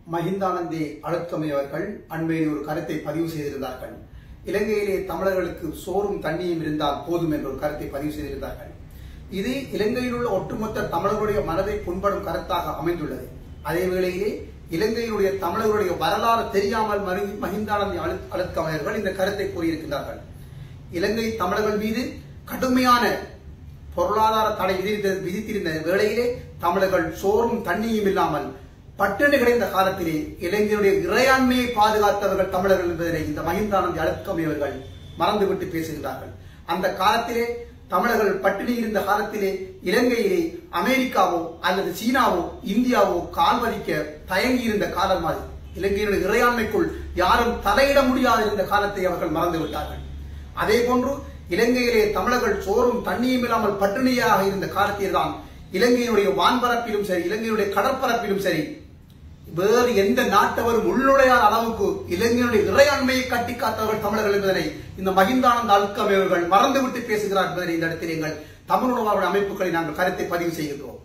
மஹிந்தானந்தே அழுத்தமை அவர்கள் அண்மையில் ஒரு கருத்தை பதிவு செய்திருந்தார்கள் இலங்கையிலே தமிழர்களுக்கு சோறும் தண்ணியும் இருந்தால் போதும் என்ற ஒரு கருத்தை பதிவு செய்திருந்தார்கள் இது இலங்கையில் உள்ள ஒட்டுமொத்த தமிழர்களுடைய மனதை புண்படும் கருத்தாக அமைந்துள்ளது அதே வேளையிலே இலங்கையினுடைய தமிழர்களுடைய வரலாறு தெரியாமல் மருங்கி மஹிந்தானந்தி அழு அழுத்தம் அவர்கள் இந்த கருத்தை கூறியிருக்கிறார்கள் இலங்கை தமிழர்கள் மீது கடுமையான பொருளாதார தடை விதித்த விதித்திருந்த வேளையிலே தமிழர்கள் சோறும் தண்ணியும் இல்லாமல் பட்டினி கிடைந்த காலத்திலே இளைஞருடைய இறையாண்மையை பாதுகாத்தவர்கள் தமிழர்கள் என்பதனை இந்த மகிந்தானந்தி அழுத்தம் அவர்கள் மறந்துவிட்டு பேசுகிறார்கள் அந்த காலத்திலே தமிழர்கள் பட்டினி இருந்த காலத்திலே இலங்கையிலே அமெரிக்காவோ அல்லது சீனாவோ இந்தியாவோ கால் பதிக்க தயங்கி இருந்த காலம் அது இலங்கையினுடைய இறையாண்மைக்குள் யாரும் தலையிட முடியாது இருந்த காலத்தை அவர்கள் மறந்து விட்டார்கள் அதே போன்று இலங்கையிலே தமிழர்கள் சோறும் தண்ணியும் இல்லாமல் பட்டினியாக இருந்த காலத்தில் தான் இலங்கையினுடைய வான்பரப்பிலும் சரி இலங்கையினுடைய கடற்பரப்பிலும் சரி வேறு எந்த நாட்டவரும் உள்நுழையாத அளவுக்கு இலங்கையினுடைய இறையாண்மையை கட்டி காத்தவர்கள் தமிழர்கள் என்பதனை இந்த மகிந்தானந்த அழுக்கம் அவர்கள் மறந்துவிட்டு பேசுகிறார் என்பதனை இந்த இடத்தில் எங்கள் தமிழ் உணவாளர் அமைப்புகளை நாங்கள் கருத்தை பதிவு செய்கின்றோம்